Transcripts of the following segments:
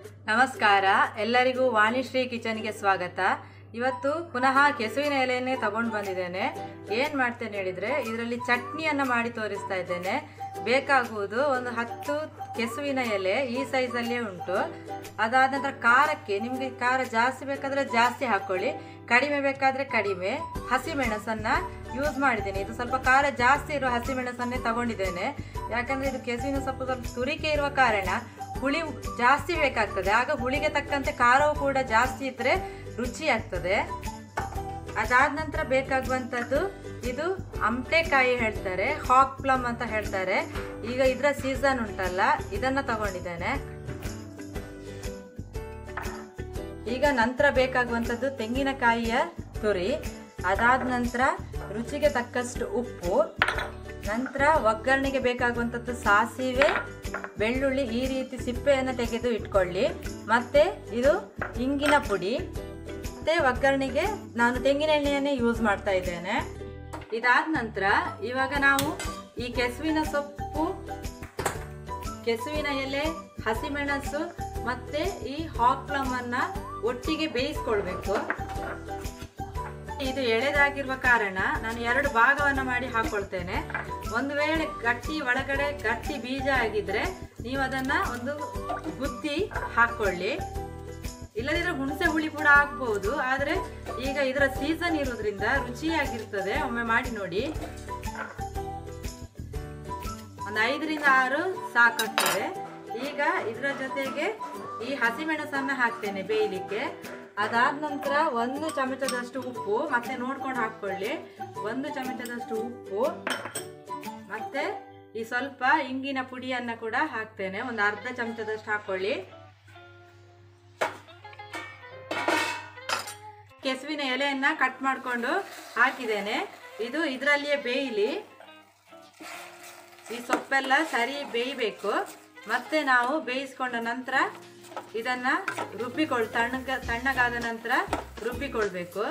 ನಮಸ್ಕಾರ ಎಲ್ಲರಿಗೂ ವಾಣಿಶ್ರೀ ಕಿಚನ್ಗೆ ಸ್ವಾಗತ ಇವತ್ತು ಪುನಃ ಕೆಸುವಿನ ಎಲೆಯನ್ನೇ ತಗೊಂಡು ಬಂದಿದ್ದೇನೆ ಏನು ಮಾಡ್ತೇನೆ ಹೇಳಿದರೆ ಇದರಲ್ಲಿ ಚಟ್ನಿಯನ್ನು ಮಾಡಿ ತೋರಿಸ್ತಾ ಇದ್ದೇನೆ ಬೇಕಾಗುವುದು ಒಂದು ಹತ್ತು ಕೆಸುವಿನ ಎಲೆ ಈ ಸೈಜಲ್ಲೇ ಉಂಟು ಅದಾದ ನಂತರ ಖಾರಕ್ಕೆ ನಿಮಗೆ ಖಾರ ಜಾಸ್ತಿ ಬೇಕಾದರೆ ಜಾಸ್ತಿ ಹಾಕ್ಕೊಳ್ಳಿ ಕಡಿಮೆ ಬೇಕಾದರೆ ಕಡಿಮೆ ಹಸಿಮೆಣಸನ್ನು ಯೂಸ್ ಮಾಡಿದ್ದೇನೆ ಇದು ಸ್ವಲ್ಪ ಖಾರ ಜಾಸ್ತಿ ಇರುವ ಹಸಿಮೆಣಸನ್ನೇ ತಗೊಂಡಿದ್ದೇನೆ ಯಾಕಂದರೆ ಇದು ಕೆಸುವಿನ ಸೊಪ್ಪು ಸ್ವಲ್ಪ ತುರಿಕೆ ಇರುವ ಕಾರಣ ಹುಳಿ ಜಾಸ್ತಿ ಬೇಕಾಗ್ತದೆ ಆಗ ಹುಳಿಗೆ ತಕ್ಕಂತೆ ಖಾರವು ಕೂಡ ಜಾಸ್ತಿ ಇದ್ರೆ ರುಚಿ ಆಗ್ತದೆ ಅದಾದ ನಂತರ ಬೇಕಾಗುವಂಥದ್ದು ಇದು ಅಮಟೆಕಾಯಿ ಹೇಳ್ತಾರೆ ಹಾಕ್ ಪ್ಲಮ್ ಅಂತ ಹೇಳ್ತಾರೆ ಈಗ ಇದರ ಸೀಸನ್ ಉಂಟಲ್ಲ ಇದನ್ನ ತಗೊಂಡಿದ್ದೇನೆ ಈಗ ನಂತರ ಬೇಕಾಗುವಂಥದ್ದು ತೆಂಗಿನಕಾಯಿಯ ತುರಿ ಅದಾದ ನಂತರ ರುಚಿಗೆ ತಕ್ಕಷ್ಟು ಉಪ್ಪು ನಂತರ ಒಗ್ಗರಣೆಗೆ ಬೇಕಾಗುವಂಥದ್ದು ಸಾಸಿವೆ ಬೆಳ್ಳುಳ್ಳಿ ಈ ರೀತಿ ಸಿಪ್ಪೆಯನ್ನು ತೆಗೆದು ಇಟ್ಕೊಳ್ಳಿ ಮತ್ತೆ ಇದು ಇಂಗಿನ ಪುಡಿ ಮತ್ತೆ ಒಗ್ಗರಣೆಗೆ ನಾನು ತೆಂಗಿನ ಎಣ್ಣೆಯನ್ನೇ ಯೂಸ್ ಮಾಡ್ತಾ ಇದ್ದೇನೆ ಇದಾದ ನಂತರ ಇವಾಗ ನಾವು ಈ ಕೆಸುವಿನ ಸೊಪ್ಪು ಕೆಸುವಿನ ಎಲೆ ಹಸಿಮೆಣಸು ಮತ್ತೆ ಈ ಹಾಕ್ ಪ್ಲಮ್ ಅನ್ನ ಒಟ್ಟಿಗೆ ಬೇಯಿಸ್ಕೊಳ್ಬೇಕು ಇದು ಎಳೆದಾಗಿರುವ ಕಾರಣ ನಾನು ಎರಡು ಭಾಗವನ್ನ ಮಾಡಿ ಹಾಕೊಳ್ತೇನೆ ಒಂದು ವೇಳೆ ಗಟ್ಟಿ ಒಳಗಡೆ ಗಟ್ಟಿ ಬೀಜ ಆಗಿದ್ರೆ ನೀವು ಅದನ್ನ ಒಂದು ಗುತ್ತಿ ಹಾಕೊಳ್ಳಿ ಇಲ್ಲದಿದ್ರೆ ಹುಣಸೆ ಹುಳಿ ಕೂಡ ಆಗ್ಬಹುದು ಆದ್ರೆ ಈಗ ಇದರ ಸೀಸನ್ ಇರೋದ್ರಿಂದ ರುಚಿಯಾಗಿರ್ತದೆ ಒಮ್ಮೆ ಮಾಡಿ ನೋಡಿ ಒಂದು ಐದರಿಂದ ಆರು ಸಾಕಾಗ್ತದೆ ಈಗ ಇದರ ಜೊತೆಗೆ ಈ ಹಸಿಮೆಣಸನ್ನ ಹಾಕ್ತೇನೆ ಬೇಯಲಿಕ್ಕೆ ಅದಾದ ನಂತರ ಒಂದು ಚಮಚದಷ್ಟು ಉಪ್ಪು ಮತ್ತೆ ನೋಡ್ಕೊಂಡು ಹಾಕ್ಕೊಳ್ಳಿ ಒಂದು ಚಮಚದಷ್ಟು ಉಪ್ಪು ಮತ್ತೆ ಈ ಸ್ವಲ್ಪ ಇಂಗಿನ ಪುಡಿಯನ್ನ ಕೂಡ ಹಾಕ್ತೇನೆ ಒಂದು ಅರ್ಧ ಚಮಚದಷ್ಟು ಹಾಕೊಳ್ಳಿ ಕೆಸುವಿನ ಎಲೆಯನ್ನ ಕಟ್ ಮಾಡಿಕೊಂಡು ಹಾಕಿದ್ದೇನೆ ಇದು ಇದರಲ್ಲಿಯೇ ಬೇಯಲಿ ಈ ಸೊಪ್ಪೆಲ್ಲ ಸರಿ ಬೇಯಬೇಕು ಮತ್ತೆ ನಾವು ಬೇಯಿಸ್ಕೊಂಡ ನಂತರ ಇದನ್ನ ರುಬ್ಬಿಕೊಳ್ ತಣ್ಣಗ ತಣ್ಣಗಾದ ನಂತರ ರುಬ್ಬಿಕೊಳ್ಬೇಕು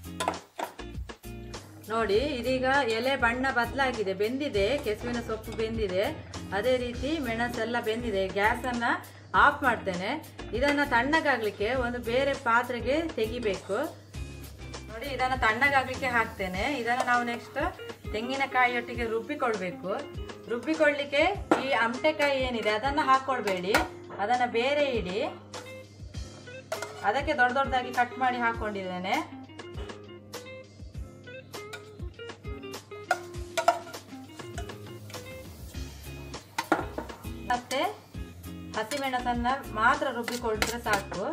ನೋಡಿ ಇದೀಗ ಎಲೆ ಬಣ್ಣ ಬದಲಾಗಿದೆ ಬೆಂದಿದೆ ಕೆಸುವಿನ ಸೊಪ್ಪು ಬೆಂದಿದೆ ಅದೇ ರೀತಿ ಮೆಣಸೆಲ್ಲ ಬೆಂದಿದೆ ಗ್ಯಾಸನ್ನು ಆಫ್ ಮಾಡ್ತೇನೆ ಇದನ್ನು ತಣ್ಣಗಾಗಲಿಕ್ಕೆ ಒಂದು ಬೇರೆ ಪಾತ್ರೆಗೆ ತೆಗಿಬೇಕು ನೋಡಿ ಇದನ್ನು ತಣ್ಣಗಾಗಲಿಕ್ಕೆ ಹಾಕ್ತೇನೆ ಇದನ್ನು ನಾವು ನೆಕ್ಸ್ಟ್ ತೆಂಗಿನಕಾಯಿಯೊಟ್ಟಿಗೆ ರುಬ್ಬಿಕೊಳ್ಬೇಕು ರುಬ್ಬಿಕೊಳ್ಳಿಕ್ಕೆ ಈ ಅಮಟೆಕಾಯಿ ಏನಿದೆ ಅದನ್ನು ಹಾಕ್ಕೊಳ್ಬೇಡಿ ಅದನ್ನು ಬೇರೆ ಇಡಿ ಅದಕ್ಕೆ ದೊಡ್ಡ ದೊಡ್ಡದಾಗಿ ಕಟ್ ಮಾಡಿ ಹಾಕ್ಕೊಂಡಿದ್ದೇನೆ ಮತ್ತೆ ಹಸಿಮೆಣಸನ್ನ ಮಾತ್ರ ರುಬ್ಬಿಕೊಳ್ದ್ರೆ ಸಾಕು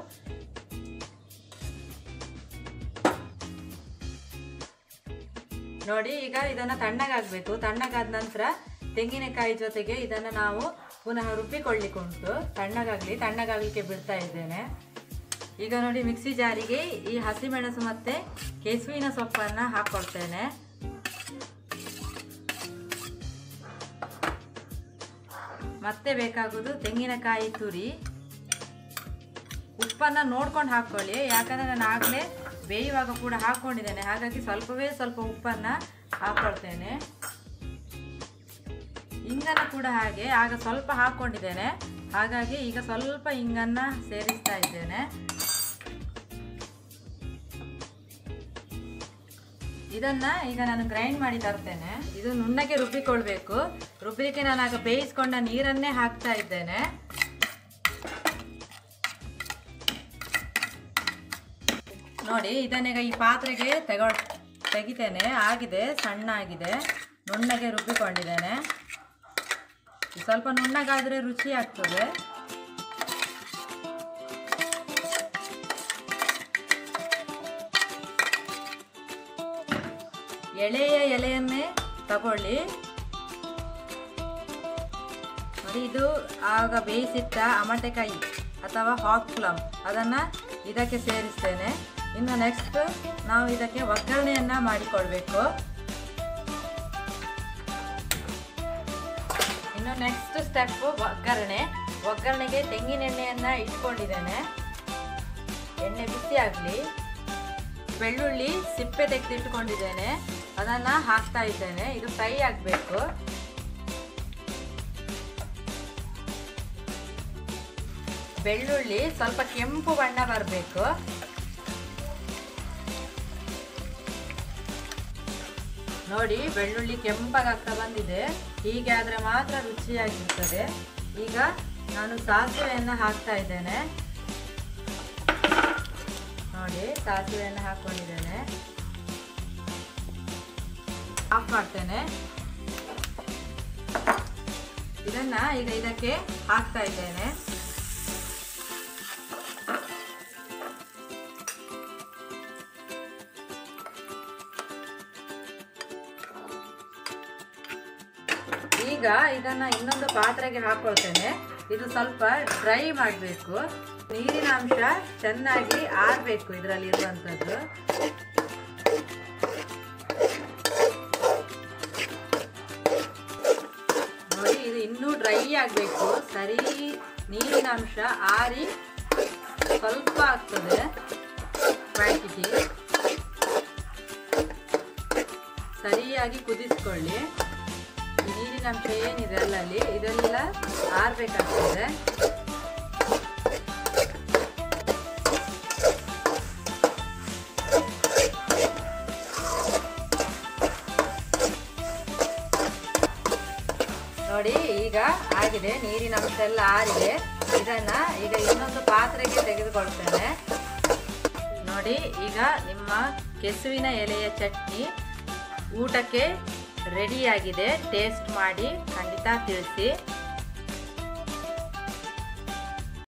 ನೋಡಿ ಈಗ ಇದನ್ನ ತಣ್ಣಗಾಗಬೇಕು ತಣ್ಣಗಾದ ನಂತರ ತೆಂಗಿನಕಾಯಿ ಜೊತೆಗೆ ಇದನ್ನ ನಾವು ಪುನಃ ರುಬ್ಬಿಕೊಳ್ಳಿಕ್ಕೆ ಉಂಟು ತಣ್ಣಗಾಗ್ಲಿ ತಣ್ಣಗಾಗ್ಲಿಕ್ಕೆ ಬಿಡ್ತಾ ಇದ್ದೇನೆ ಈಗ ನೋಡಿ ಮಿಕ್ಸಿ ಜಾರಿಗೆ ಈ ಹಸಿಮೆಣಸು ಮತ್ತೆ ಕೆಸುವಿನ ಸೊಪ್ಪನ್ನ ಹಾಕೊಳ್ತೇನೆ ಮತ್ತೆ ಬೇಕಾಗುವುದು ತೆಂಗಿನಕಾಯಿ ತುರಿ ಉಪ್ಪನ್ನು ನೋಡ್ಕೊಂಡು ಹಾಕ್ಕೊಳ್ಳಿ ಯಾಕಂದರೆ ನಾನು ಆಗಲೇ ಬೇಯುವಾಗ ಕೂಡ ಹಾಕ್ಕೊಂಡಿದ್ದೇನೆ ಹಾಗಾಗಿ ಸ್ವಲ್ಪವೇ ಸ್ವಲ್ಪ ಉಪ್ಪನ್ನು ಹಾಕ್ಕೊಳ್ತೇನೆ ಇಂಗನ್ನು ಕೂಡ ಹಾಗೆ ಆಗ ಸ್ವಲ್ಪ ಹಾಕ್ಕೊಂಡಿದ್ದೇನೆ ಹಾಗಾಗಿ ಈಗ ಸ್ವಲ್ಪ ಇಂಗನ್ನು ಸೇರಿಸ್ತಾ ಇದ್ದೇನೆ ಇದನ್ನ ಈಗ ನಾನು ಗ್ರೈಂಡ್ ಮಾಡಿ ತರ್ತೇನೆ ಇದು ನುಣ್ಣಗೆ ರುಬ್ಬಿಕೊಳ್ಬೇಕು ರುಬ್ಬಲಿಕ್ಕೆ ನಾನು ಆಗ ಬೇಯಿಸ್ಕೊಂಡ ನೀರನ್ನೇ ಹಾಕ್ತಾ ಇದ್ದೇನೆ ನೋಡಿ ಇದನ್ನೀಗ ಈ ಪಾತ್ರೆಗೆ ತೆಗೊಳ್ ತೆಗಿತೇನೆ ಆಗಿದೆ ಸಣ್ಣ ಆಗಿದೆ ನುಣ್ಣಗೆ ರುಬ್ಬಿಕೊಂಡಿದ್ದೇನೆ ಸ್ವಲ್ಪ ನುಣ್ಣಗಾದರೆ ರುಚಿ ಆಗ್ತದೆ ಎಳೆಯ ಎಲೆಯನ್ನೇ ತಗೊಳ್ಳಿ ನೋಡಿ ಇದು ಆಗ ಬೇಯಿಸಿಟ್ಟ ಅಮಟೆಕಾಯಿ ಅಥವಾ ಹಾಕ್ ಪ್ಲಮ್ ಅದನ್ನು ಇದಕ್ಕೆ ಸೇರಿಸ್ತೇನೆ ಇನ್ನು ನೆಕ್ಸ್ಟ್ ನಾವು ಇದಕ್ಕೆ ಒಗ್ಗರಣೆಯನ್ನು ಮಾಡಿಕೊಳ್ಬೇಕು ಇನ್ನು ನೆಕ್ಸ್ಟ್ ಸ್ಟೆಪ್ ಒಗ್ಗರಣೆ ಒಗ್ಗರಣೆಗೆ ತೆಂಗಿನೆಣ್ಣೆಯನ್ನು ಇಟ್ಕೊಂಡಿದ್ದೇನೆ ಎಣ್ಣೆ ಬಿಸಿ ಆಗಲಿ ಬೆಳ್ಳುಳ್ಳಿ ಸಿಪ್ಪೆ ತೆಗೆದಿಟ್ಟುಕೊಂಡಿದ್ದೇನೆ ಅದನ್ನು ಹಾಕ್ತಾ ಇದ್ದೇನೆ ಇದು ಫ್ರೈ ಆಗಬೇಕು ಬೆಳ್ಳುಳ್ಳಿ ಸ್ವಲ್ಪ ಕೆಂಪು ಬಣ್ಣ ಬರಬೇಕು ನೋಡಿ ಬೆಳ್ಳುಳ್ಳಿ ಕೆಂಪಗಾಗ್ತಾ ಬಂದಿದೆ ಹೀಗೆ ಆದರೆ ಮಾತ್ರ ರುಚಿಯಾಗಿರ್ತದೆ ಈಗ ನಾನು ಸಾಸಿವೆಯನ್ನು ಹಾಕ್ತಾ ಇದ್ದೇನೆ ನೋಡಿ ಸಾಸಿವೆಯನ್ನು ಹಾಕೊಂಡಿದ್ದೇನೆ ಆಫ್ ಮಾಡ್ತೇನೆ ಇದನ್ನ ಈಗ ಇದಕ್ಕೆ ಹಾಕ್ತಾ ಇದ್ದೇನೆ ಈಗ ಇದನ್ನ ಇನ್ನೊಂದು ಪಾತ್ರೆಗೆ ಹಾಕೊಳ್ತೇನೆ ಇದು ಸ್ವಲ್ಪ ಡ್ರೈ ಮಾಡಬೇಕು ನೀರಿನ ಅಂಶ ಚೆನ್ನಾಗಿ ಆರಬೇಕು ಇದರಲ್ಲಿ ಇರುವಂಥದ್ದು ನೋಡಿ ಇದು ಇನ್ನೂ ಡ್ರೈ ಆಗಬೇಕು ಸರಿ ನೀರಿನ ಅಂಶ ಆರಿ ಸ್ವಲ್ಪ ಆಗ್ತದೆ ಕ್ವಾಂಟಿಟಿ ಸರಿಯಾಗಿ ಕುದಿಸ್ಕೊಳ್ಳಿ ಈ ನೀರಿನ ಅಂಶ ಏನಿದೆ ಅಲ್ಲಲ್ಲಿ ಇದೆಲ್ಲ ಆರ್ಬೇಕಾಗ್ತದೆ ನೋಡಿ ಈಗ ಆಗಿದೆ ನೀರಿನ ಅಂಶ ಎಲ್ಲ ಆರಿದೆ ಇದನ್ನ ಈಗ ಇನ್ನೊಂದು ಪಾತ್ರೆಗೆ ತೆಗೆದುಕೊಳ್ತೇನೆ ನೋಡಿ ಈಗ ನಿಮ್ಮ ಕೆಸುವಿನ ಎಲೆಯ ಚಟ್ನಿ ಊಟಕ್ಕೆ ರೆಡಿಯಾಗಿದೆ ಟೇಸ್ಟ್ ಮಾಡಿ ಖಂಡಿತ ತಿಳಿಸಿ